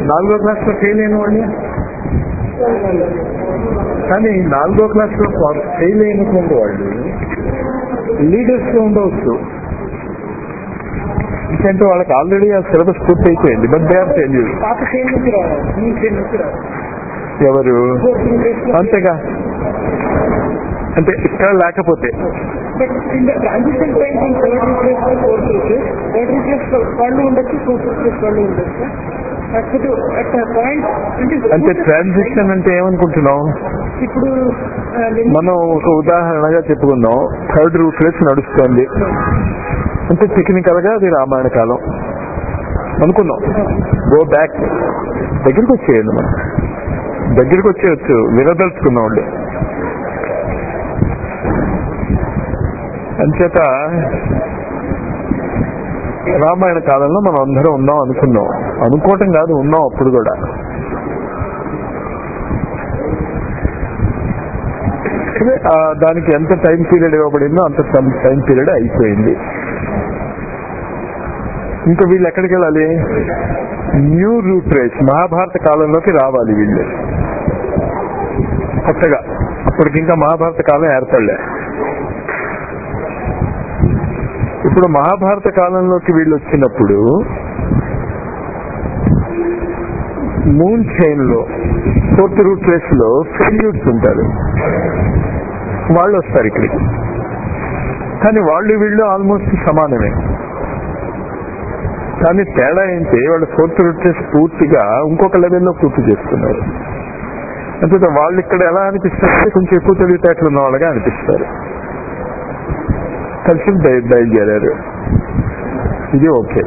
నాలుగో క్లాస్ లో ఫెయిల్ అయిన వాళ్ళు కానీ నాలుగో క్లాస్ లో ఫెయిల్ అయినటువంటి వాళ్ళు లీడర్స్ లో ఉండవచ్చు ఎందుకంటే వాళ్ళకి ఆల్రెడీ ఆ సిలబస్ పూర్తి అయిపోయింది బట్ దే ఆర్ ఫెయిల్యూర్ పాత ఫెయిల్ నుంచి రావాలి మీ ఫెయిల్ నుంచి రావాలి ఎవరు ఫోర్త్ ప్లేస్ లో అంతేగా అంటే ఇక్కడ లేకపోతే but in the transition time from third replace to fourth replace third replace వాళ్ళు ఉండొచ్చు ఫోర్త్ రీప్లేస్ వాళ్ళు ఉండొచ్చు కాకపోతే అట్ పాయింట్ అంటే ట్రాన్సిషన్ అంటే ఏమనుకుంటున్నాం ఇప్పుడు ఆ, నిన్న- మనం ఒక ఉదాహరణగా చెప్పుకుందాం థర్డ్ రూట్ రేస్ నడుస్తోంది అంటే టెక్నికల్ గా అది రామాయణ కాలం అనుకుందాం గో బ్యాక్ దగ్గరికి వచ్చేయండి మనం దగ్గరికి వచ్చేయచ్చు వినదలుచుకున్న వాళ్ళు అంచేత రామాయణ కాలంలో మనం అందరం ఉన్నాం అనుకున్నాం అనుకోవటం కాదు ఉన్నాం అప్పుడు కూడా అదే, ఆ, దానికి ఎంత టైం పీరియడ్ ఇవ్వబడిందో అంత టైం పీరియడ్ అయిపోయింది ఇంకా వీళ్ళు ఎక్కడికి వెళ్ళాలి న్యూ రూట్ రేస్ మహాభారత కాలంలోకి రావాలి వీళ్ళు కొత్తగా అప్పటికి ఇంకా మహాభారత కాలం ఏర్పడలే ఇప్పుడు మహాభారత కాలంలోకి వీళ్ళు వచ్చినప్పుడు మూన్ చైన్ లో ఫోర్త్ రూట్ రేస్ లో ఫెయిల్యూర్స్ ఉంటారు వాళ్ళు వస్తారు ఇక్కడికి కానీ వాళ్ళు వీళ్ళు ఆల్మోస్ట్ సమానమే కానీ తేడా ఏంటి వాళ్ళు ఫోర్త్ రూట్ రేస్ పూర్తిగా ఇంకొక లెవెల్లో పూర్తి చేస్తున్నారు అంతే వాళ్ళు ఇక్కడ ఎలా అనిపిస్తారు కొంచెం ఎక్కువ తెలివితేటలు ఉన్న వాళ్ళగా అనిపిస్తారు కలిసి బయ- బయలుదేరారు ఇది ఓకే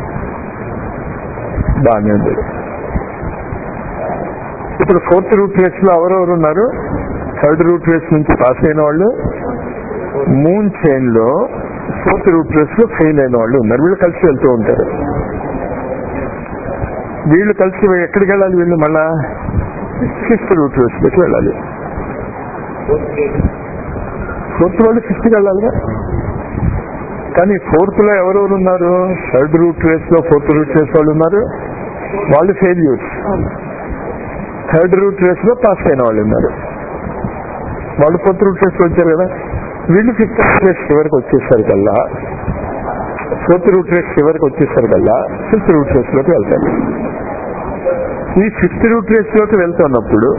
బాగానే ఉంది ఇప్పుడు ఫోర్త్ రూట్ రేస్ లో ఎవరెవరు ఉన్నారు థర్డ్ రూట్ రేస్ నుంచి పాస్ అయిన వాళ్ళు మూన్ చైన్ లో ఫోర్త్ రూట్ రేస్ లో ఫెయిల్ అయిన వాళ్ళు ఉన్నారు వీళ్ళు కలిసి వెళ్తూ ఉంటారు వీళ్ళు కలిసి ఎక్కడికి వెళ్ళాలి వీళ్ళు మళ్ళా ఫిఫ్త్ రూట్ రేస్ లోకి వెళ్ళాలి ఫోర్త్ వాళ్ళు ఫిఫ్త్కి వెళ్ళాలిగా కానీ ఫోర్త్ లో ఎవరెవరు ఉన్నారు థర్డ్ రూట్ రేస్ లో ఫోర్త్ రూట్ రేస్ వాళ్ళు ఉన్నారు వాళ్ళు ఫెయిల్యూర్స్ థర్డ్ రూట్ రేస్ లో పాస్ అయిన వాళ్ళు ఉన్నారు వాళ్ళు ఫోర్త్ రూట్ రేస్ లో వచ్చారు కదా వీళ్ళు ఫిఫ్త్ రూట్ రేస్ చివరికి వచ్చేసారు కల్లా ఫోర్త్ రూట్ రేస్ చివరికి వచ్చేసారు కల్లా ఫిఫ్త్ రూట్ రేస్ లోకి వెళ్తారు ఈ ఫిఫ్త్ రూట్ రేస్ లోకి వెళ్తున్నప్పుడు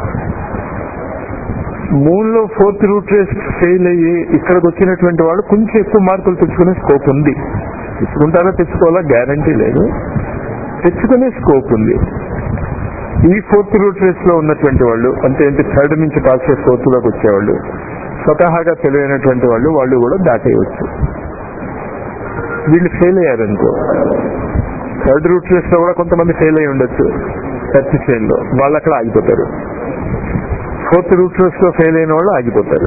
మూన్ లో ఫోర్త్ రూట్ రేస్ ఫెయిల్ అయ్యి ఇక్కడికి వచ్చినటువంటి వాళ్ళు కొంచెం ఎక్కువ మార్కులు తెచ్చుకునే స్కోప్ ఉంది తెచ్చుకుంటారా తెచ్చుకోవాలా గ్యారంటీ లేదు తెచ్చుకునే స్కోప్ ఉంది ఈ ఫోర్త్ రూట్ రేస్ లో ఉన్నటువంటి వాళ్ళు అంటే ఏంటి థర్డ్ నుంచి పాస్ చేసి ఫోర్త్ లోకి వచ్చేవాళ్ళు స్వతహాగా తెలివైనటువంటి వాళ్ళు వాళ్ళు కూడా దాటేయవచ్చు వీళ్ళు ఫెయిల్ అయ్యారనుకో థర్డ్ రూట్ రేస్ లో కూడా కొంతమంది ఫెయిల్ అయి ఉండొచ్చు టచ్ చైన్ లో వాళ్ళు అక్కడ ఆగిపోతారు ఫోర్త్ రూట్ రేస్ లో ఫెయిల్ అయిన వాళ్ళు ఆగిపోతారు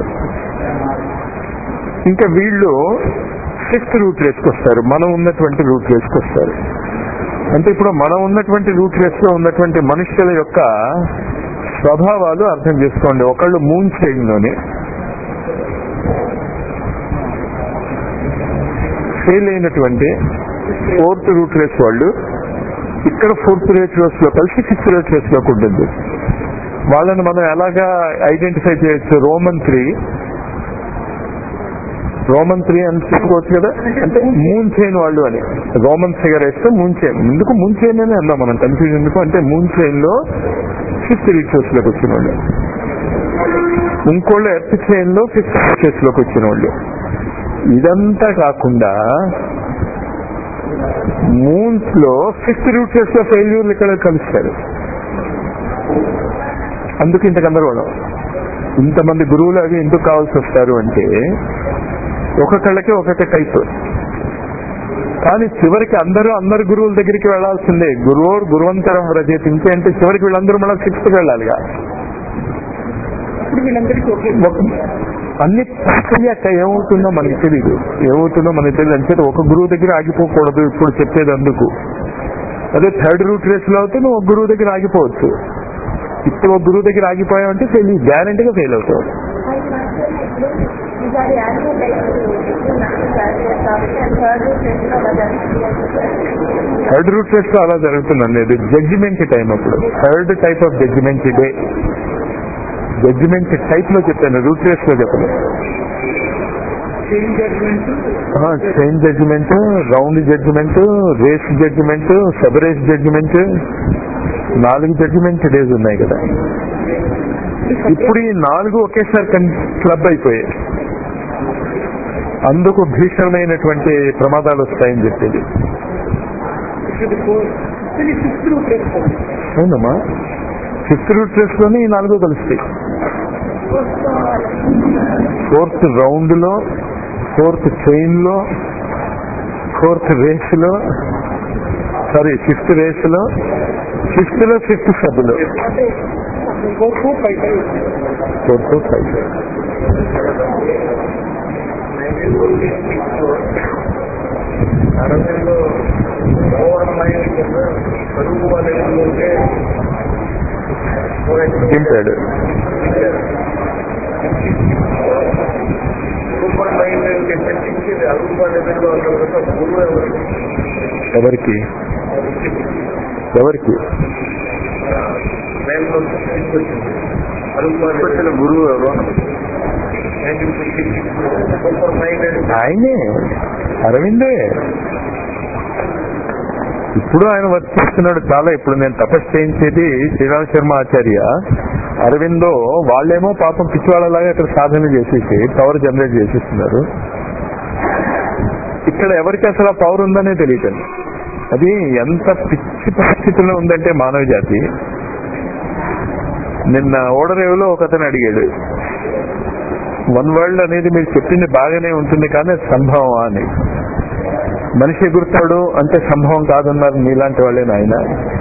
ఇంకా వీళ్ళు సిక్స్త్ రూట్ రేస్కి వస్తారు మనం ఉన్నటువంటి రూట్ రేస్కి వస్తారు అంటే ఇప్పుడు మనం ఉన్నటువంటి రూట్ రేస్ లో ఉన్నటువంటి మనుష్యుల యొక్క స్వభావాలు అర్థం చేసుకోండి ఒకళ్ళు మూన్ చైన్ లోని ఫెయిల్ అయినటువంటి ఫోర్త్ రూట్ రేస్ వాళ్ళు ఇక్కడ ఫోర్త్ రేట్ రేస్ లో కలిసి ఫిఫ్త్ రేట్ రేస్ లోకి ఉంటుంది వాళ్ళని మనం ఎలాగా ఐడెంటిఫై చేయొచ్చు రోమన్ త్రీ రోమన్ త్రీ అని చెప్పుకోవచ్చు కదా అంటే మూన్ చైన్ వాళ్ళు అని రోమన్ ఫిగర్ వేస్తే మూన్ చైన్ ఎందుకు మూన్ చైన్ అని అన్నాం మనం కన్ఫ్యూజన్ ఎందుకు అంటే మూన్ చైన్ లో ఫిఫ్త్ రీచర్స్ లోకి వచ్చిన వాళ్ళు ఇంకోళ్ళు ఎర్త్ చైన్ లో ఫిఫ్త్ రీచర్స్ లోకి వచ్చిన వాళ్ళు ఇదంతా కాకుండా మూన్స్ లో ఫిఫ్త్ రూటర్స్ లో ఫెయిల్యూర్లు ఇక్కడ కలుస్తారు అందుకు ఇంత గందరగోళం ఇంతమంది గురువులు అవి ఎందుకు కావాల్సి వస్తారు అంటే ఒక్కొక్కళ్ళకి ఒక్కొక్క టైప్ కానీ చివరికి అందరూ అందరు గురువుల దగ్గరికి వెళ్లాల్సిందే గురువు గురువంతరం రచయితించి అంటే చివరికి వీళ్ళందరూ మళ్ళీ సిక్స్త్ వెళ్ళాలిగా ఇప్పుడు వీళ్ళందరికీ ఒకే ఒక- అన్ని అక్క ఏమవుతుందో మనకి తెలియదు ఏమవుతుందో మనకి తెలియదు అంటే ఒక గురువు దగ్గర ఆగిపోకూడదు ఇప్పుడు చెప్పేది అందుకు అదే థర్డ్ రూట్ రేస్ లో అయితే నువ్వు ఒక గురువు దగ్గర ఆగిపోవచ్చు ఇప్పుడు ఒక గురువు దగ్గర ఆగిపోయావంటే ఫెయిల్ గ్యారంటీగా ఫెయిల్ అవుతావు ఈసారి యాన్యువల్ కాబట్టి థర్డ్ టెస్ట్ అలా జరుగుతుంది థర్డ్ రూట్ టెస్ట్ అలా జరుగుతుందండి ఇది జడ్జిమెంట్ టైం అప్పుడు third type of judgement day judgement type లో చెప్పాను రూట్ టెస్ట్ లో చెప్పను change judgement chain judgement round judgement race judgement sub race judgement నాలుగు జడ్జిమెంట్ డేస్ ఉన్నాయి కదా ఇప్పుడు ఈ నాలుగు ఒకేసారి క్లబ్ అయిపోయాయి అందుకు భీషణమైనటువంటి ప్రమాదాలు వస్తాయని చెప్పేది ఇది ఫోర్ ఇది సిక్స్త్ రూట్ టెస్ట్ అవునమ్మా ఫిఫ్త్ రూట్ టెస్ట్ లోనే ఈ నాలుగు కలుస్తాయి ఫోర్త్ రౌండ్ లో ఫోర్త్ చైన్ లో ఫోర్త్ రేస్ లో సారీ ఫిఫ్త్ రేస్ లో ఫిఫ్త్ లో ఫిఫ్త్ సబ్ లో four two five five fourth five Aurobindo ఓవర్మైన కింద చదువు వాళ్ళు ఉంటే దింపాడు సూపర్ మైండ్ తెప్పించి అరుగు లెవెల్లో ఉన్న గురువు ఎవరు ఎవరికి ఎవరికి లైన్లో తీసుకొచ్చింది అరుగు గురువు ఎవరు సూపర్ మైండ్ ఆయనే అరవిందే ఇప్పుడు ఆయన వర్క్ చేస్తున్నాడు చాలా ఇప్పుడు నేను తపస్సు చేయించేది శ్రీరామ్ శర్మ ఆచార్య అరవిందో వాళ్ళేమో పాపం పిచ్చివాళ్ళలాగా ఇక్కడ సాధన చేసేసి పవర్ జనరేట్ చేసేస్తున్నారు ఇక్కడ ఎవరికి అసలు ఆ పవర్ ఉందనే తెలియటండి అది ఎంత పిచ్చి పరిస్థితుల్లో ఉందంటే మానవ జాతి నిన్న ఓడరేవులో ఒక అతను అడిగాడు వన్ వరల్డ్ అనేది మీరు చెప్పింది బాగానే ఉంటుంది కానీ అది సంభవం అని మనిషి ఎగురుతాడు అంటే సంభవం కాదన్నారు మీలాంటి వాళ్ళే నాయన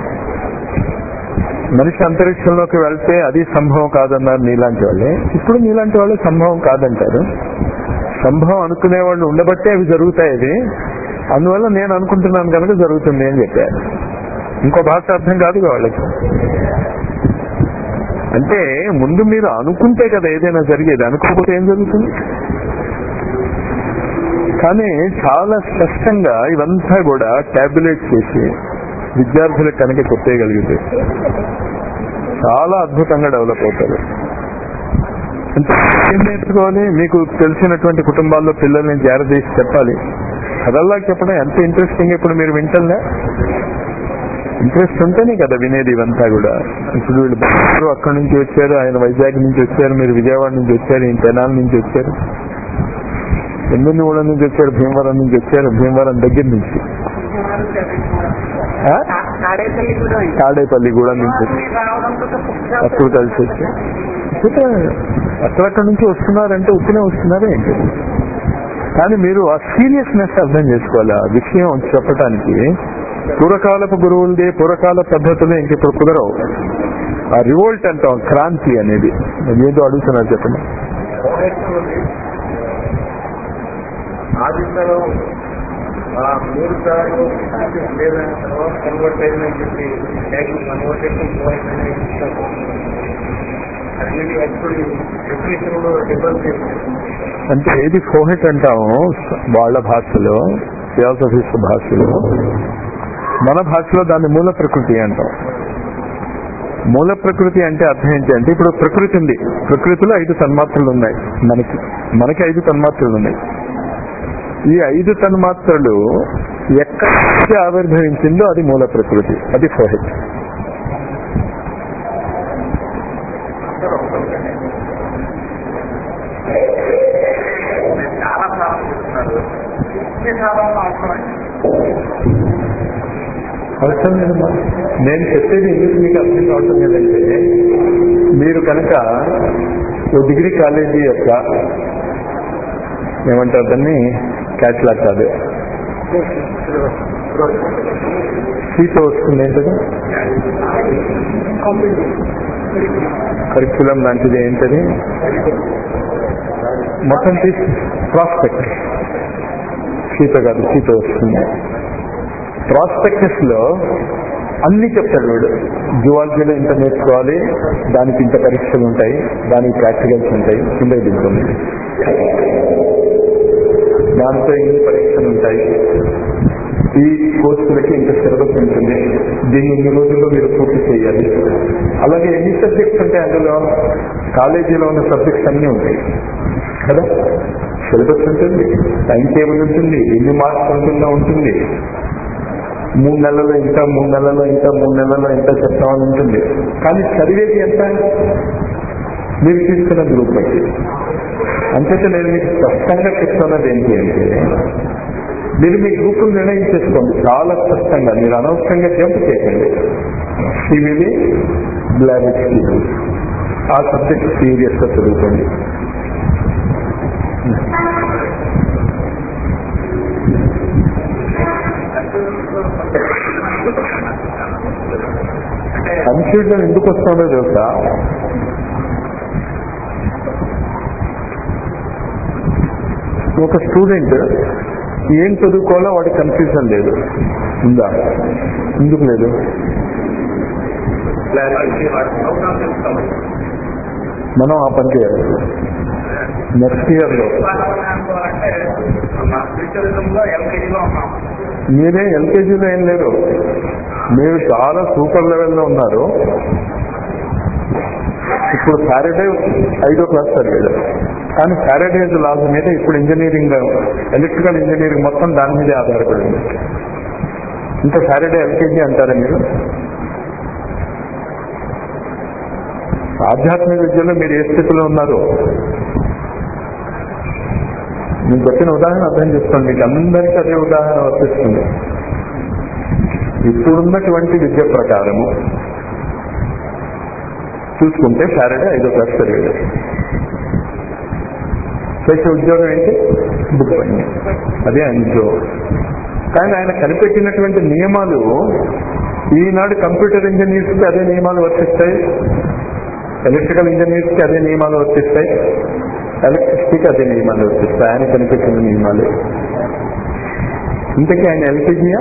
మనిషి అంతరిక్షంలోకి వెళ్తే అది సంభవం కాదన్నారు నీలాంటి వాళ్ళే ఇప్పుడు నీలాంటి వాళ్ళే సంభవం కాదంటారు సంభవం అనుకునే వాళ్ళు ఉండబట్టే అవి జరుగుతాయి అది అందువల్ల నేను అనుకుంటున్నాను కనుక జరుగుతుంది అని చెప్పారు ఇంకో భాష అర్థం కాదు వాళ్ళకి అంటే ముందు మీరు అనుకుంటే కదా ఏదైనా జరిగేది అనుకోకపోతే ఏం జరుగుతుంది కానీ చాలా స్పష్టంగా ఇవంతా కూడా టాబ్యులేట్ చేసి విద్యార్థులకు కనుక కొట్టేయగలిగితే చాలా అద్భుతంగా డెవలప్ అవుతారు అంటే ఏం నేర్చుకోవాలి మీకు తెలిసినటువంటి కుటుంబాల్లో పిల్లల్ని చేరదీసి చెప్పాలి కథల్లా చెప్పడం ఎంత ఇంట్రెస్టింగ్ ఇప్పుడు మీరు వింటలే ఇంట్రెస్ట్ ఉంటేనే కదా వినేది ఇవంతా కూడా ఇప్పుడు వీళ్ళు బెంగళూరు అక్కడి నుంచి వచ్చారు ఆయన వైజాగ్ నుంచి వచ్చారు మీరు విజయవాడ నుంచి వచ్చారు ఈయన తెనాల నుంచి వచ్చారు ఎమ్మెల్యేగూడ నుంచి వచ్చారు భీమవరం నుంచి వచ్చారు భీమవరం దగ్గర నుంచి ఆ? తాడేపల్లి కూడా ఉంది. తాడేపల్లి కూడా నుంచి వచ్చి రావడంతో అప్పుడు కలిసి వచ్చి అయితే అక్కడక్కడి నుంచి వస్తున్నారంటే ఉత్తినే వస్తున్నారా ఏంటి కానీ మీరు ఆ సీరియస్నెస్ అర్థం చేసుకోవాలి ఆ విషయం చెప్పటానికి పూర్వకాలపు గురువులది పూర్వకాల పద్ధతులు ఇంక ఇప్పుడు కుదరవు ఆ రివోల్ట్ అంటాం క్రాంతి అనేది ఏదో అడుగుతున్నారు చెప్పండి ఆదిత్యలో ఆ మూడు సార్లు లేదా తర్వాత కన్వర్ట్ అయిందని చెప్పి కన్వర్ట్ అయితే అన్నిటి యాక్చువల్లీ డెఫినేషన్ లో డిఫరెన్స్ అంటే ఏది ఫోహెట్ అంటామో వాళ్ళ భాషలో థియాసఫీస్ భాషలో మన భాషలో దాన్ని మూల ప్రకృతి అంటాం మూల ప్రకృతి అంటే అర్థం ఏంటి అంటే ఇప్పుడు ప్రకృతి ఉంది ప్రకృతిలో ఐదు తన్మాత్రలు ఉన్నాయి మనకి మనకి ఐదు తన్మాత్రలు ఉన్నాయి ఈ ఐదు తన్మాత్రలు ఎక్కడ నుంచి ఆవిర్భవించిందో అది మూల ప్రకృతి అది ఫోహెట్ చాలా సార్లు చెప్తున్నారు సాధారణ అవసరం అవసరం లేదమ్మా నేను చెప్పేది ఎందుకు మీకు అర్థం కావటం లేదంటే మీరు కనుక ఓ డిగ్రీ కాలేజీ యొక్క ఏమంటారు దాన్ని క్యాట్లాగ్ కాదు సీట్ వస్తుంది ఏంటది కరిక్యులం లాంటిది ఏంటది మొత్తం తీసి ప్రాస్పెక్ట్ సీత కాదు సీత వస్తుంది ప్రాస్పెక్టస్ లో అన్ని చెప్తాడు వీడు జువాలజీలో ఇంత నేర్చుకోవాలి దానికి ఇంత పరీక్షలు ఉంటాయి దానికి ప్రాక్టికల్స్ ఉంటాయి కింద దిగుతుంది దాంతో ఇన్ని పరీక్షలు ఉంటాయి ఈ కోర్సులకి ఇంత సిలబస్ ఉంటుంది దీన్ని ఇన్ని రోజుల్లో మీరు పూర్తి చేయాలి అలాగే ఎన్ని సబ్జెక్ట్స్ ఉంటాయి అందులో కాలేజీలో ఉన్న సబ్జెక్ట్స్ అన్నీ ఉంటాయి కదా సిలబస్ ఉంటుంది టైం టేబుల్ ఉంటుంది ఎన్ని మార్క్స్ ఉంటుందో ఉంటుంది మూడు నెలల్లో ఇంత మూడు నెలల్లో ఇంత మూడు నెలల్లో ఇంత చెప్తామని ఉంటుంది కానీ చదివేది ఎంత మీరు తీసుకున్న గ్రూప్ బట్టి అంతేత నేను మీకు స్పష్టంగా చెప్తున్నది ఏంటి అంటే మీరు మీ గ్రూప్ నిర్ణయం చేసుకోండి చాలా స్పష్టంగా మీరు అనవసరంగా జంప్ చేయకండి సివిలి బ్లాబిక్ ఆ సబ్జెక్ట్ సీరియస్ గా చదువుకోండి కన్ఫ్యూజన్ ఎందుకు వస్తుందో తెలుసా ఒక స్టూడెంట్ ఏం చదువుకోవాలో వాడి కన్ఫ్యూజన్ లేదు ఉందా ఎందుకు లేదు మనం ఆ పని చేయాలి నెక్స్ట్ ఇయర్ లో మా స్పిరిచువలిజంలో ఎల్కేజీలో ఉన్నాం మీరే ఎల్కేజీలో ఏం లేరు మీరు చాలా సూపర్ లెవెల్లో ఉన్నారు ఇప్పుడు ఫ్యారడే ఐదో క్లాస్ చదివాడు కానీ ఫ్యారడేజ్ లాస్ మీద ఇప్పుడు ఇంజనీరింగ్ ఎలక్ట్రికల్ ఇంజనీరింగ్ మొత్తం దాని మీదే ఆధారపడింది ఇంకా ఫ్యారడే ఎల్కేజీ అంటారా మీరు ఆధ్యాత్మిక విద్యలో మీరు ఏ స్థితిలో ఉన్నారు మీకు వచ్చిన ఉదాహరణ అర్థం చేసుకోండి మీకు అందరికీ అదే ఉదాహరణ వర్తిస్తుంది ఇప్పుడున్నటువంటి విద్య ప్రకారము చూసుకుంటే సాటర్డే ఐదో క్లాస్ చదివాడు చేసే ఉద్యోగం ఏంటి బుక్ పని అదే ఆయన ఉద్యోగం కానీ ఆయన కనిపెట్టినటువంటి నియమాలు ఈనాడు కంప్యూటర్ ఇంజనీర్స్ కి అదే నియమాలు వర్తిస్తాయి ఎలక్ట్రికల్ ఇంజనీర్స్ కి అదే నియమాలు వర్తిస్తాయి ఎలక్ట్రిసిటీకి అదే నియమాలు వర్తిస్తాయి ఆయన కనిపెట్టిన నియమాలు ఇంతకీ ఆయన ఎల్కేజీయా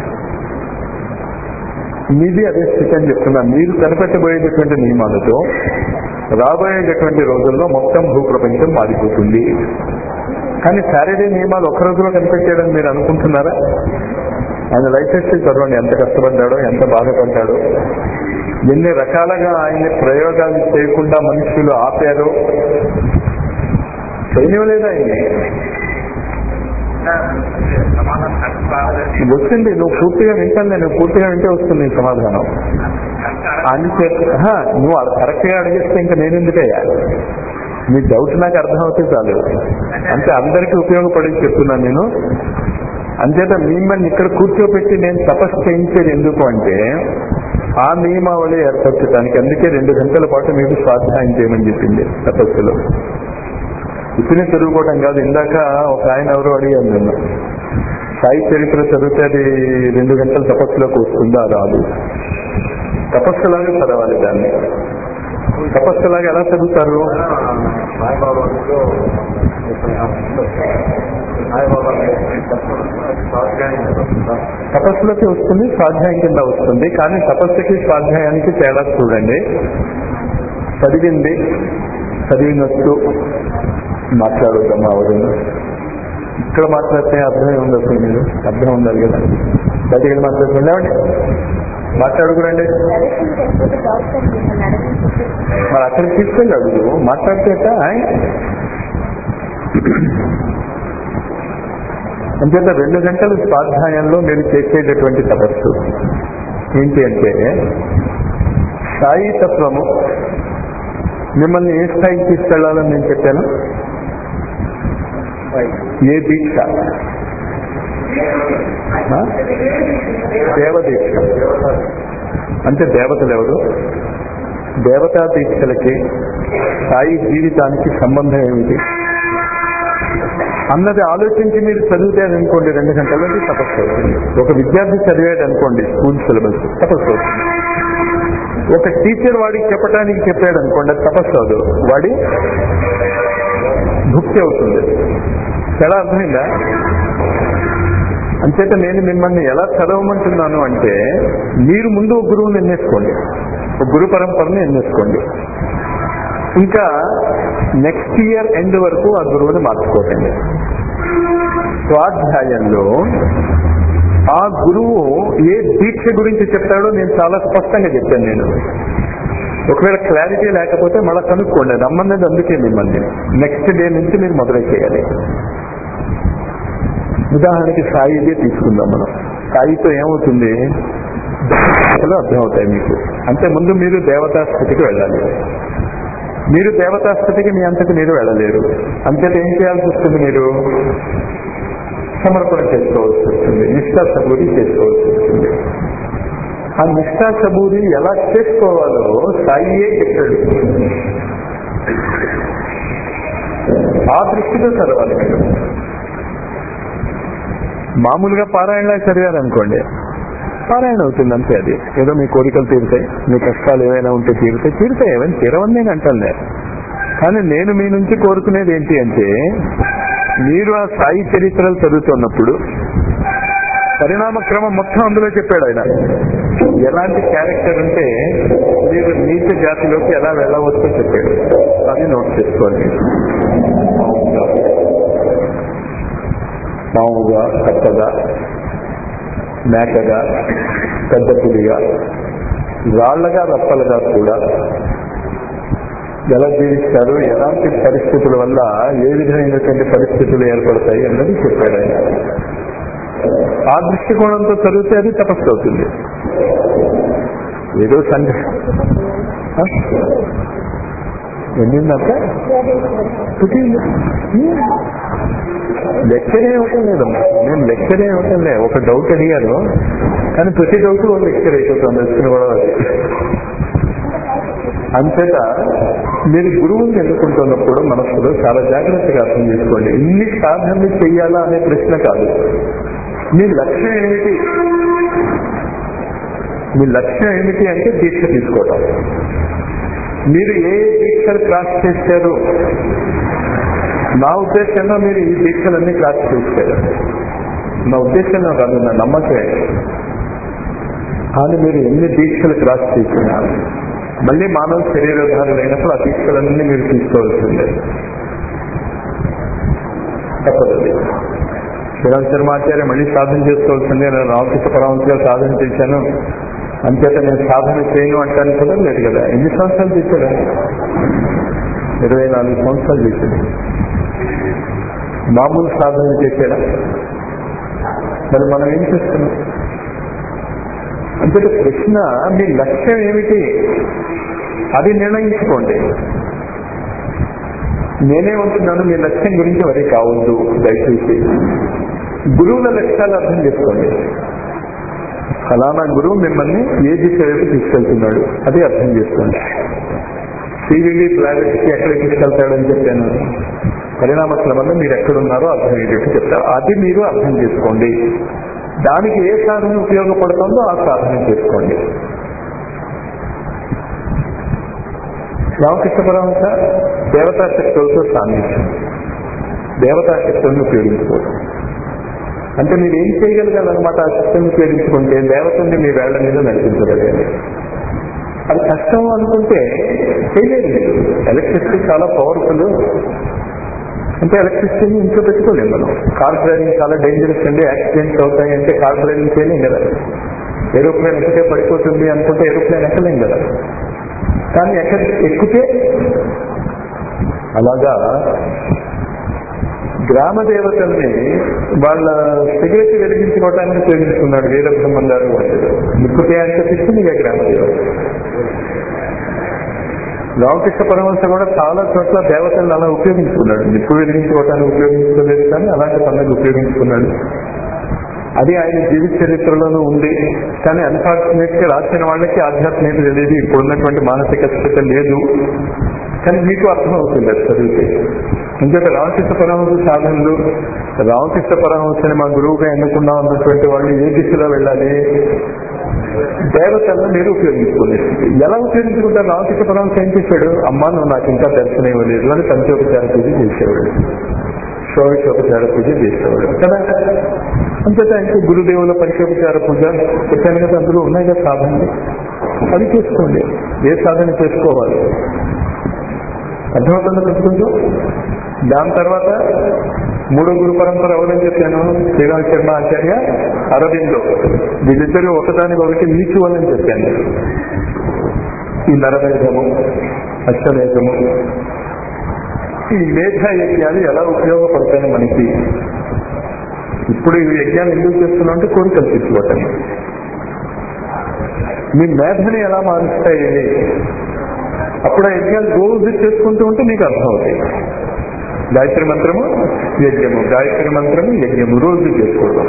మీది అదే స్థితి అని చెప్తున్నా మీరు కనిపెట్టబోయేటటువంటి నియమాలతో రాబోయేటటువంటి రోజుల్లో మొత్తం భూప్రపంచం మారిపోతుంది కానీ సాటర్డే నియమాలు ఒక్క రోజులో కనిపెట్టాడని మీరు అనుకుంటున్నారా ఆయన లైఫ్ హిస్టరీ చదవండి ఎంత కష్టపడ్డాడో ఎంత బాధపడ్డాడో ఎన్ని రకాలుగా ఆయన ప్రయోగాలు చేయకుండా మనుషులు ఆపారో చేయనివ్వలేదు ఆయన్ని సమాధానం కరెక్ట్ రాలేదని వచ్చింది నువ్వు పూర్తిగా వింటాను నేను పూర్తిగా వింటే వస్తుంది నీ సమాధానం అని చెప్పి ఆహా, నువ్వు కరెక్ట్ గా అడిగిస్తే ఇంకా నేను ఎందుకయ్యా నీ డౌట్ నాకు అర్థం అవుతే చాలు అంటే అందరికీ ఉపయోగపడి చెప్తున్నాను నేను అంచేత మిమ్మల్ని ఇక్కడ కూర్చోబెట్టి నేను తపస్సు చేయించేది ఎందుకు అంటే ఆ నియమావళి ఏర్పరచడానికి అందుకే రెండు గంటల పాటు మీకు స్వాధ్యాయం చేయమని చెప్పింది తపస్సులో ఇప్పుడే చదువుకోవడం కాదు ఇందాక ఒక ఆయన ఎవరో అడిగాను నిన్న సాయి చరిత్ర చదివితే అది రెండు గంటల తపస్సులోకి వస్తుందా రాదు తపస్సులాగా చదవాలి దాన్ని తపస్సులాగా ఎలా చదువుతారు సాయిబాబాలో సాయిబాబా తపస్సులోకి వస్తుంది స్వాధ్యాయం కింద వస్తుంది కానీ తపస్సుకి స్వాధ్యాయానికి తేడా చూడండి చదివింది చదివినట్టు మాట్లాడుతాం ఆవిడను ఇక్కడ మాట్లాడితే అర్థమే ఉంది అసలు మీరు అర్థం ఉండాలి కదా బయటికి మాట్లాడుతుంది లేవండి మాట్లాడుకురండి లేకపోతే డాక్టర్ మిమ్మల్ని అడగని మరి అక్కడ తీసుకెళ్ళి అడుగు మాట్లాడితే ఎట్టా? ఆయ్? అంచేత రెండు గంటల స్వాధ్యాయంలో మీరు చేసేటటువంటి తపస్సు ఏంటి అంటే సాయి తత్వము మిమ్మల్ని ఏ స్థాయికి తీసుకెళ్లాలని నేను చెప్పాను ఏ దీక్ష ఆ? దేవదీక్ష అంటే దేవతలు ఎవరు దేవతా దీక్షలకి సాయి జీవితానికి సంబంధం ఏమిటి అన్నది ఆలోచించి మీరు చదివితే అనుకోండి రెండు గంటలకి తపస్సు అవుతుంది ఒక విద్యార్థి చదివాడు అనుకోండి స్కూల్ సిలబస్ తపస్సు అవుతుంది ఒక టీచర్ వాడికి చెప్పడానికి చెప్పాడు అనుకోండి అది తపస్సు అవదు వాడి భుక్తి అవుతుంది ఎలా అర్థమైందా అంచేత నేను మిమ్మల్ని ఎలా చదవమంటున్నాను అంటే మీరు ముందు ఒక గురువుని ఎన్నేసుకోండి ఒక గురు పరంపరని ఎన్నేసుకోండి ఇంకా నెక్స్ట్ ఇయర్ ఎండ్ వరకు ఆ గురువుని మార్చుకోకండి స్వాధ్యాయంలో ఆ గురువు ఏ దీక్ష గురించి చెప్తాడో నేను చాలా స్పష్టంగా చెప్పాను నేను ఒకవేళ క్లారిటీ లేకపోతే మళ్ళీ కనుక్కోండి రమ్మన్నది అందుకే మిమ్మల్ని నెక్స్ట్ డే నుంచి మీరు మొదలు చేయాలి ఉదాహరణకి సాయిదే తీసుకుందాం మనం సాయితో ఏమవుతుంది దేవతలు అర్థమవుతాయి మీకు అంటే ముందు మీరు దేవతా స్థితికి వెళ్ళాలి మీరు దేవతా స్థితికి మీ అంతటి మీరు వెళ్ళలేరు అంతటి ఏం చేయాల్సి వస్తుంది మీరు సమర్పణ చేసుకోవాల్సి వస్తుంది నిష్ఠా సబూరి చేసుకోవాల్సి వస్తుంది ఆ నిష్ఠా సబూరి ఎలా చేసుకోవాలో సాయియే చెప్పాడు ఆ దృష్టితో చదవాలి మీరు మామూలుగా పారాయణలా చదివారు అనుకోండి పారాయణ అవుతుంది అంతే అది ఏదో మీ కోరికలు తీరుతాయి మీ కష్టాలు ఏమైనా ఉంటే తీరుతాయి తీరుతాయి ఏమైనా తీరవని నేను అంటాను కానీ నేను మీ నుంచి కోరుకునేది ఏంటి అంటే మీరు ఆ సాయి చరిత్రలు చదువుతున్నప్పుడు పరిణామ క్రమం మొత్తం అందులో చెప్పాడు ఆయన ఎలాంటి క్యారెక్టర్ ఉంటే మీరు నీచ జాతిలోకి ఎలా వెళ్ళవచ్చో చెప్పాడు అది నోట్ చేసుకోండి పావుగా కప్పగా మేకగా పెద్ద పులిగా రాళ్లగా రప్పలుగా కూడా ఎలా జీవిస్తారు ఎలాంటి పరిస్థితుల వల్ల ఏ విధమైనటువంటి పరిస్థితులు ఏర్పడతాయి అన్నది చెప్పాడు ఆయన ఆ దృష్టికోణంతో చదివితే అది తపస్సు అవుతుంది ఏదో సంఘ ఎన్నిందంట లెక్చర్ ఏమిటం లేదమ్మా నేను లెక్చర్ ఏమిటం లే ఒక డౌట్ అడిగాను కానీ ప్రతి డౌట్ ఒక లెక్చర్ అయిపోతుంది వచ్చిన కూడా అంతేత మీరు గురువుని ఎన్నుకుంటున్నప్పుడు మనస్సులో చాలా జాగ్రత్తగా అర్థం చేసుకోండి ఇన్ని సాధనలు చెయ్యాలా అనే ప్రశ్న కాదు మీ లక్ష్యం ఏమిటి మీ లక్ష్యం ఏమిటి అంటే దీక్ష తీసుకోవటం మీరు ఏ దీక్షలు క్రాస్ చేశారు నా ఉద్దేశంలో మీరు ఈ దీక్షలన్నీ క్రాస్ చేశారు నా ఉద్దేశంలో కాదు నా నమ్మకమే కానీ మీరు ఎన్ని దీక్షలు క్రాస్ చేసినా మళ్ళీ మానవ శరీరధారులు అయినప్పుడు ఆ దీక్షలన్నీ మీరు తీసుకోవాల్సిందే తప్పదు శ్రీరామ్ శర్మాచార్య మళ్ళీ సాధన చేసుకోవాల్సిందే నేను రామకృష్ణ పరమంతుగా సాధన చేశాను అంచేత నేను సాధన చేయను అంటాను కూడా లేదు కదా ఎన్ని సంవత్సరాలు చేశాడు ఇరవై నాలుగు సంవత్సరాలు చేశాడు మామూలు సాధన చేశాడా మరి మనం ఏం చేస్తున్నాం అంటే ప్రశ్న మీ లక్ష్యం ఏమిటి అది నిర్ణయించుకోండి నేనేమంటున్నాను మీ లక్ష్యం గురించి వరి కావద్దు దయచేసి గురువుల లక్ష్యాలు అర్థం చేసుకోండి ఫలానా గురువు మిమ్మల్ని ఏ దిశ వైపు తీసుకెళ్తున్నాడు అది అర్థం చేసుకోండి సివివి ప్లానెట్ కి ఎక్కడికి తీసుకెళ్తాడని చెప్పాను పరిణామ క్రమంలో మీరు ఎక్కడున్నారో అర్థమయ్యేటట్టు చెప్తారు అది మీరు అర్థం చేసుకోండి దానికి ఏ సాధన ఉపయోగపడుతుందో ఆ సాధన చేసుకోండి రామకృష్ణ పరమహంస దేవతా శక్తులతో సాధించాం దేవతా శక్తుల్ని ఉపయోగించుకోవడం అంటే మీరు ఏం చేయగలగాలన్నమాట ఆ శక్తిని ఉపయోగించుకుంటే దేవతల్ని మీ వేళ్ల మీద నడిపించగలగాలి అది కష్టం అనుకుంటే చేయలేదు ఎలక్ట్రిసిటీ చాలా పవర్ఫుల్ అంటే ఎలక్ట్రిసిటీని ఇంట్లో పెట్టుకోలేము మనం కార్ డ్రైవింగ్ చాలా డేంజరస్ అండి యాక్సిడెంట్స్ అవుతాయి అంటే కార్ డ్రైవింగ్ చేయలేం కదా ఏరోప్లేన్ ఎక్కితే పడిపోతుంది అనుకుంటే ఏరోప్లేన్ ఎక్కలేం కదా కానీ ఎక్కడ ఎక్కితే అలాగా గ్రామ దేవతల్ని వాళ్ళ సిగరెట్ వెలిగించుకోవటానికి ఉపయోగించుకున్నాడు వీరబ్రహ్మం గారు వాళ్ళు నిప్పుతే అంటే తెచ్చింది గ్రామ దేవత రామకృష్ణ పరమహంస కూడా చాలా చోట్ల దేవతలను అలా ఉపయోగించుకున్నాడు నిప్పు వెలిగించుకోవటానికి ఉపయోగించుకోలేదు కానీ అలాంటి పనులకు ఉపయోగించుకున్నాడు అది ఆయన జీవిత చరిత్రలోనూ ఉంది కానీ అన్ఫార్చునేట్ గా రాసిన వాళ్ళకి ఆధ్యాత్మికత తెలియదు ఇప్పుడు ఉన్నటువంటి మానసిక స్థితి లేదు కానీ మీకు అర్థమవుతుంది అది చదివితే ఎందుకంటే రామకృష్ణ పరమహంస సాధనలు రామకృష్ణ పరమహంసని మా గురువుగా ఎన్నుకున్నాం అన్నటువంటి వాళ్ళు ఏ దిశలో వెళ్ళాలి దేవతలను మీరు ఉపయోగించుకోలేదు ఎలా ఉపయోగించుకుంటారు రామకృష్ణ పరమహంస ఏం చేశాడు అమ్మా నువ్వు నాకు ఇంకా దర్శనం ఇవ్వలేదు అని పంచోపచార పూజ చేసేవాడు షోడశోపచార పూజ చేసేవాడు కదా అంతేత ఇంకా గురుదేవుల పంచోపచార పూజ చెప్పాను కదా అందులో ఉన్నాయి కదా సాధనలు అవి చేసుకోండి ఏ సాధన చేసుకోవాలి అర్థమవుతుందో చెప్పుకుంటూ దాని తర్వాత మూడో గురు పరంపర ఎవరని చెప్పాను శ్రీరామ్ శర్మ ఆచార్య అరవిందో వీళ్ళిద్దరూ ఒకదానికి ఒకటి నీచువలని చెప్పాను ఈ నరవేదము అశ్వమేధము ఈ మేధ యజ్ఞాలు ఎలా ఉపయోగపడతాయి మనకి ఇప్పుడు ఈ యజ్ఞాలు ఎందుకు చేస్తున్నాం అంటే కోరికలు తీసుకోవటం మీ మేధని ఎలా మారుస్తాయి అప్పుడు ఆ యజ్ఞాలు రోజు చేసుకుంటూ ఉంటే మీకు అర్థమవుతాయి గాయత్రి మంత్రము యజ్ఞము గాయత్రి మంత్రము యజ్ఞము రోజు చేసుకోవడం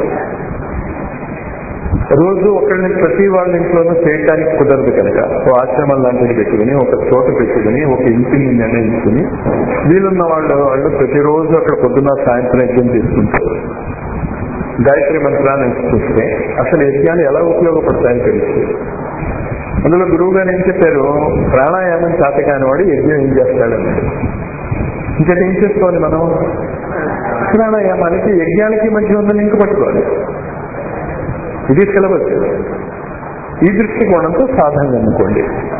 రోజు ఒకరిని ప్రతి వాళ్ళ ఇంట్లోనూ చేయడానికి కుదరదు కనుక ఓ ఆశ్రమం లాంటిది పెట్టుకుని ఒక చోట పెట్టుకుని ఒక ఇంటిని నిర్ణయించుకుని వీలున్న వాళ్ళు వాళ్ళు ప్రతిరోజు అక్కడ పొద్దున్న సాయంత్రం యజ్ఞం తీసుకుంటారు గాయత్రి మంత్రాన్ని చూస్తే అసలు యజ్ఞాలు ఎలా ఉపయోగపడతాయని తెలుసు అందులో గురువు గారు ఏం చెప్పారు ప్రాణాయామం చేత కాని వాడు యజ్ఞం ఏం చేస్తాడని ఇంకా ఏం చేసుకోవాలి మనం ప్రాణాయామానికి యజ్ఞానికి మధ్య ఉన్న లింక్ పట్టుకోవాలి ఇది సిలబస్ ఈ దృష్టికోణంతో సాధనగా అనుకోండి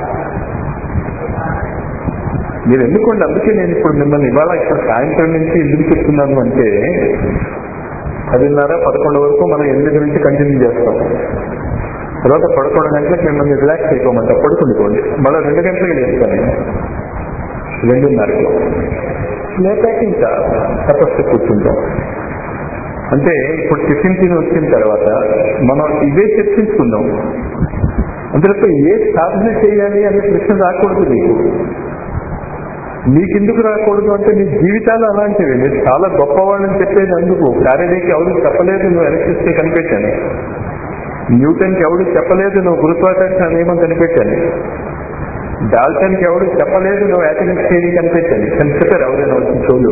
మీరు ఎందుకోండి అందుకే నేను ఇప్పుడు మిమ్మల్ని ఇవాళ ఇక్కడ సాయంత్రం నుంచి ఎందుకు చెప్తున్నాను అంటే పదిన్నర పదకొండు వరకు మనం ఎనిమిది నుంచి కంటిన్యూ చేస్తాం తర్వాత పదకొండు గంటలకు మిమ్మల్ని రిలాక్స్ అయిపోమంట పడుకుండిపోండి మళ్ళీ రెండు గంటలకు లేస్తాను నేను రెండున్నరకు లేపాక ఇంకా తపస్సు కూర్చుంటాం అంటే ఇప్పుడు టిఫిన్ తిని వచ్చిన తర్వాత మనం ఇవే చర్చించుకుందాం అందులో ఏ సాధన చేయాలి అనే ప్రశ్న రాకూడదు మీకు మీకెందుకు రాకూడదు అంటే మీ జీవితాలు అలాంటివి మీరు చాలా గొప్పవాళ్ళని చెప్పేది అందుకు శారీరక ఎవరు చెప్పలేదు నువ్వు ఎలక్ట్రిసిటీ కనిపెట్టాను న్యూటన్కి ఎవడు చెప్పలేదు నువ్వు గురుత్వాకర్షణ నియమం కనిపెట్టాను డాల్టన్కి ఎవడు చెప్పలేదు నువ్వు యాటమిక్ థియరీ కనిపెట్టాను కానీ చెప్పారు ఎవరైనా వచ్చిన చోళ్ళు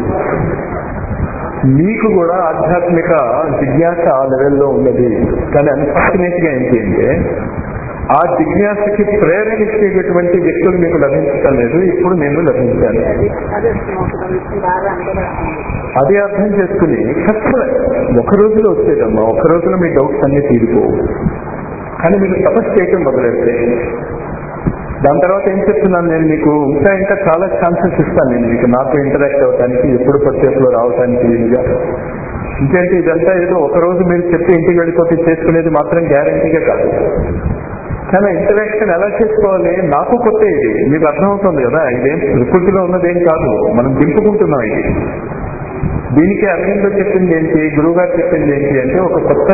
మీకు కూడా ఆధ్యాత్మిక జిజ్ఞాస ఆ లెవెల్లో ఉన్నది కానీ అన్ఫార్చునేట్ గా ఏంటి అంటే ఆ జిజ్ఞాసకి ప్రేరణ ఇచ్చేటటువంటి వ్యక్తులు మీకు లభించటం లేదు ఇప్పుడు నేను లభించాను అదే బాగా అంటే అది అర్థం చేసుకుని కష్టమే ఒక రోజులో వచ్చేదమ్మా ఒక రోజులో మీ డౌట్స్ అన్ని తీరిపోవు కానీ మీరు తపస్సు చేయటం మొదలెడితే దాని తర్వాత ఏం చెప్తున్నాను నేను మీకు ఇంకా ఇంకా చాలా ఛాన్సెస్ ఇస్తాను నేను మీకు నాతో ఇంటరాక్ట్ అవ్వడానికి ఎప్పుడు పర్చేస్లో రావడానికి వీలుగా ఇంకేంటి ఇదంతా ఏదో ఒక రోజు మీరు చెప్పి ఇంటికి వెళ్ళిపోతే చేసుకునేది మాత్రం గ్యారంటీగా కాదు కానీ ఇంటరాక్షన్ ఎలా చేసుకోవాలి నాకు కొత్త ఇది మీకు అర్థమవుతుంది కదా ఇదేం ప్రకృతిలో ఉన్నదేం కాదు మనం దింపుకుంటున్నాం ఇది దీనికి అరవిందో చెప్పింది ఏంటి గురువుగారు చెప్పింది ఏంటి అంటే ఒక కొత్త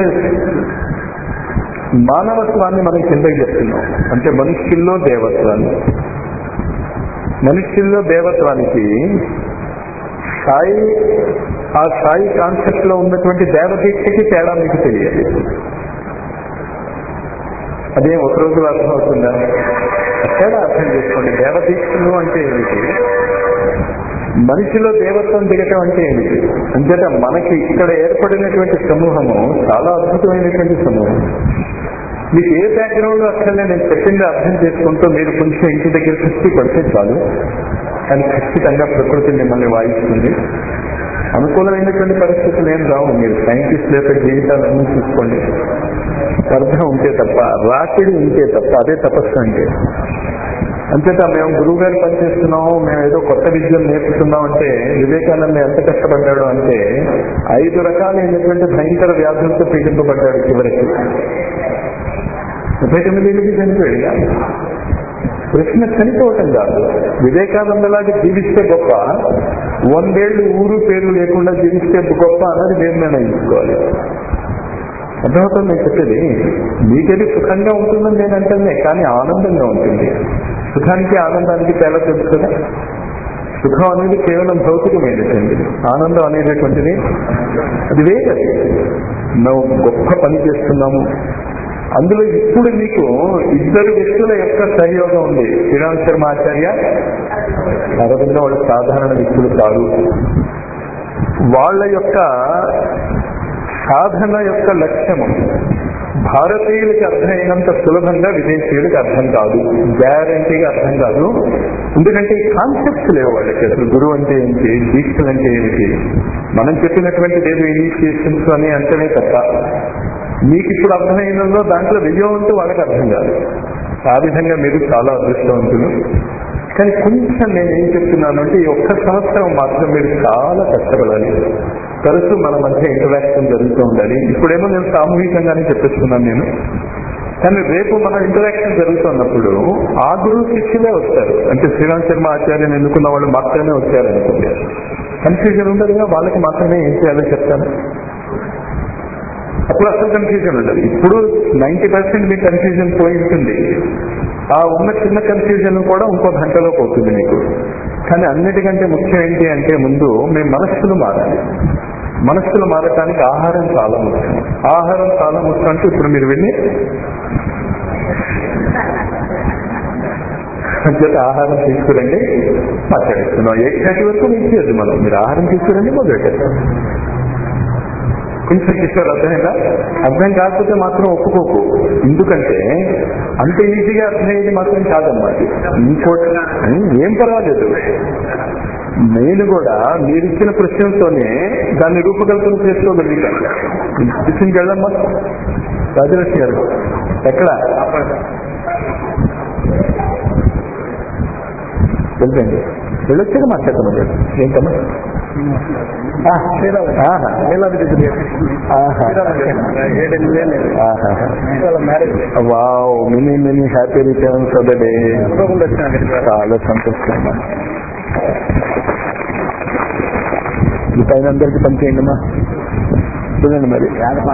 మానవత్వాన్ని మనం కిందకి చెప్తున్నాం అంటే మనుష్యుల్లో దేవత్వాన్ని మనుష్యుల్లో దేవత్వానికి సాయి ఆ సాయి కాన్సెప్ట్ లో ఉన్నటువంటి దేవదీక్షకి తేడా మీకు తెలియాలి అదేం ఒక రోజు అర్థమవుతుందా తేడా అర్థం చేసుకోండి దేవదీక్షలు అంటే ఏమిటి మనిషిలో దేవత్వం దిగటం అంటే ఏమిటి అంచేత మనకి ఇక్కడ ఏర్పడినటువంటి సమూహము చాలా అద్భుతమైనటువంటి సమూహం మీకు ఏ బ్యాక్గ్రౌండ్ అక్కడనే నేను చెప్పింది అర్థం చేసుకుంటూ మీరు కొంచెం ఇంటి దగ్గర దృష్టి పడితే చాలు కానీ ఖచ్చితంగా ప్రకృతి మిమ్మల్ని వాయిస్తుంది అనుకూలమైనటువంటి పరిస్థితులు ఏం రావు మీరు సైంటిస్ట్ యొక్క జీవితాలన్నీ చూసుకోండి స్పర్ధ ఉంటే తప్ప రాకిడి ఉంటే తప్ప అదే తపస్సు అంటే అంచేత మేము గురువు గారు పనిచేస్తున్నాము మేము ఏదో కొత్త విద్యను నేర్పుతున్నాం అంటే వివేకానంద ఎంత కష్టపడ్డాడు అంటే ఐదు రకాలైనటువంటి భయంకర వ్యాధులతో పీడింపబడ్డాడు చివరికి ముప్పై తొమ్మిది ఏళ్ళకి చనిపోయాడు కాదు. ప్రశ్న చనిపోవటం కాదు వివేకానందలాగా జీవిస్తే గొప్ప వందేళ్లు ఊరు పేరు లేకుండా జీవిస్తే గొప్ప అన్నది మేము నిర్ణయించుకోవాలి అర్థమవుతుంది నేను చెప్పేది మీకది సుఖంగా ఉంటుందని నేను అంటానే కానీ ఆనందంగా ఉంటుంది సుఖానికి ఆనందానికి తేడా తెలుసు కదా సుఖం అనేది కేవలం భౌతికమైనటువంటిది ఆనందం అనేటటువంటిది అది వేరది మేము గొప్ప పని చేస్తున్నాము అందులో ఇప్పుడు మీకు ఇద్దరు వ్యక్తుల యొక్క సహయోగం ఉంది శ్రీరామ్ శర్మ ఆచార్య అరవింద వాళ్ళు సాధారణ వ్యక్తులు కాదు వాళ్ళ యొక్క సాధన యొక్క లక్ష్యము భారతీయులకి అర్థమైనంత సులభంగా విదేశీయులకి అర్థం కాదు గ్యారంటీగా అర్థం కాదు ఎందుకంటే ఈ కాన్సెప్ట్స్ లేవు వాళ్ళకి అసలు గురువు అంటే ఏంటి దీక్షలు అంటే ఏంటి మనం చెప్పినటువంటిది ఏదో ఇనిషియేషన్స్ అని అంటేనే తప్ప మీకు ఇప్పుడు అర్థమైందో దాంట్లో విజయం ఉంటూ వాళ్ళకి అర్థం కాదు ఆ విధంగా మీరు చాలా అదృష్టవంతులు కానీ కొంచెం నేను ఏం చెప్తున్నాను అంటే ఈ ఒక్క సంవత్సరం మాత్రం మీరు చాలా కష్టపడాలి తరచూ మన మధ్య ఇంటరాక్షన్ జరుగుతూ ఉండాలి ఇప్పుడేమో నేను సామూహికంగానే చెప్పేస్తున్నాను నేను కానీ రేపు మన ఇంటరాక్షన్ జరుగుతున్నప్పుడు ఆ గురువు శిష్యులే వస్తారు అంటే శ్రీరామ్ శర్మ ఆచార్యని ఎన్నుకున్న వాళ్ళు మాత్రమే వచ్చారు అనుకోండి కన్ఫ్యూజన్ ఉండదుగా వాళ్ళకి మాత్రమే ఏం చేయాలో చెప్తాను అప్పుడు అసలు కన్ఫ్యూజన్ ఉండదు ఇప్పుడు నైన్టీ పర్సెంట్ మీ కన్ఫ్యూజన్ పోయి ఉంటుంది ఆ ఉన్న చిన్న కన్ఫ్యూజన్ కూడా ఇంకో గంటలో పోతుంది మీకు కానీ అన్నిటికంటే ముఖ్యం ఏంటి అంటే ముందు మీ మనస్సులు మారాలి మనస్సులు మారటానికి ఆహారం చాలా ముఖ్యం ఆహారం చాలా ముఖ్యం అంటే ఇప్పుడు మీరు వెళ్ళి అంచేత ఆహారం తీసుకురండి మాట్లాడేస్తున్నాం ఎయిట్ థర్టీ వరకు మీకు చేయొద్దు మనం మీరు ఆహారం తీసుకురండి మొదలెట్టేస్తాం కొంచెం కిషోర్ అర్థమైందా అర్థం కాకపోతే మాత్రం ఒప్పుకోకు ఎందుకంటే అంత ఈజీగా అర్థమయ్యేది మాత్రం కాదమ్మా అది. ఇంకోటి ఏం పర్వాలేదు నేను కూడా మీరు ఇచ్చిన ప్రశ్నలతోనే దాన్ని రూపకల్పన చేసుకోగలుగుతాను టిఫిన్కి వెళ్ళమ్మా రాజలక్ష్మి గారు ఎక్కడ వెళ్ళండి వెళ్ళొచ్చాక మాట్లాడతాను ఏంటమ్మా ఆ, ఆహా. ఆహా. ఆహా. Wow many many happy returns of the day చాలా సంతోషం ఈ పైన అందరికి పనిచేయండి అమ్మా చూడండి మరి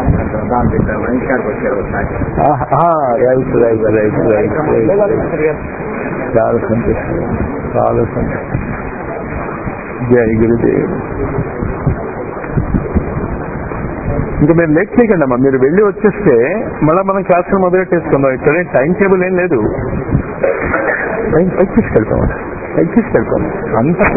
రైట్ రైట్ రైట్ రైట్ చాలా సంతోషం చాలా సంతోషం జై గురుదేవ్ ఇంకా మీరు లేట్ చేయకండి అమ్మా మీరు వెళ్ళి వచ్చేస్తే మళ్ళీ మనం క్లాసులు మొదలెట్టేసుకుందాం ఇక్కడ టైం టేబుల్ ఏం లేదు పైకి పైకి తీసుకెళ్తాం పైకి తీసుకెళ్తాం అంత